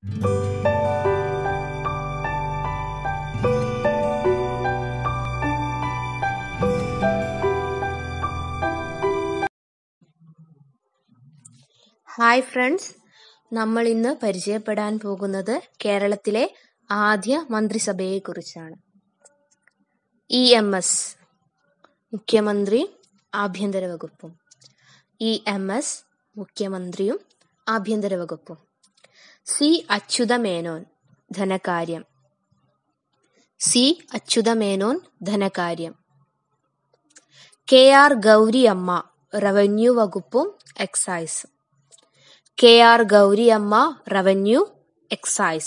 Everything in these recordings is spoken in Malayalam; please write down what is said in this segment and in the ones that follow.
ഹായ് ഫ്രണ്ട്സ് നമ്മൾ ഇന്ന് പരിചയപ്പെടാൻ പോകുന്നത് കേരളത്തിലെ ആദ്യ മന്ത്രിസഭയെക്കുറിച്ചാണ് ഇ എം എസ് മുഖ്യമന്ത്രി ആഭ്യന്തര വകുപ്പും ഇ എം എസ് മുഖ്യമന്ത്രിയും ആഭ്യന്തര വകുപ്പും സി അച്യുത മേനോൻ ധനകാര്യം സി അച്യുത മേനോൻ ധനകാര്യം കെ ആർ ഗൗരിയമ്മ റവന്യൂ വകുപ്പും excise K R Gouriamma revenue excise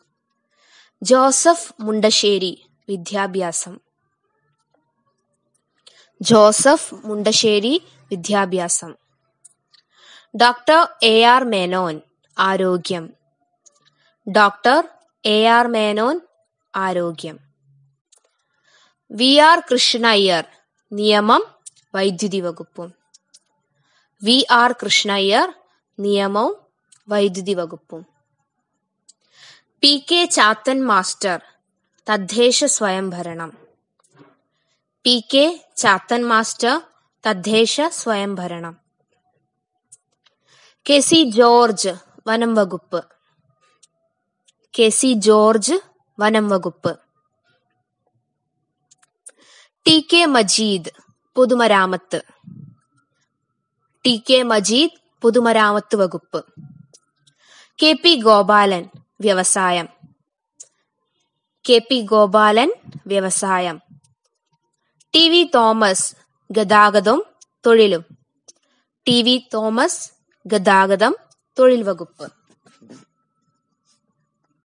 Joseph Mundassery വിദ്യാഭ്യാസം ജോസഫ് മുണ്ടശ്ശേരി വിദ്യാഭ്യാസം ഡോക്ടർ എ ആർ മേനോൻ ആരോഗ്യം ഡോക്ടർ എ ആർ മേനോൻ ആരോഗ്യം വി ആർ കൃഷ്ണയ്യർ നിയമം വൈദ്യുതി വകുപ്പും വി ആർ കൃഷ്ണയ്യർ നിയമവും വൈദ്യുതി വകുപ്പും പി കെ ചാത്തൻ മാസ്റ്റർ തദ്ദേശ സ്വയംഭരണം പി കെ ചാത്തൻ മാസ്റ്റർ തദ്ദേശ സ്വയംഭരണം കെ സി ജോർജ് വനം വകുപ്പ് കെ സി ജോർജ് വനം വകുപ്പ് ടി കെ മജീദ് പൊതുമരാമത്ത് ടി കെ മജീദ് പൊതുമരാമത്ത് വകുപ്പ് കെ പി ഗോപാലൻ വ്യവസായം കെ പി ഗോപാലൻ വ്യവസായം ടി വി തോമസ് ഗതാഗതം തൊഴിലും ടി വി തോമസ് ഗതാഗതം തൊഴിൽ വകുപ്പ്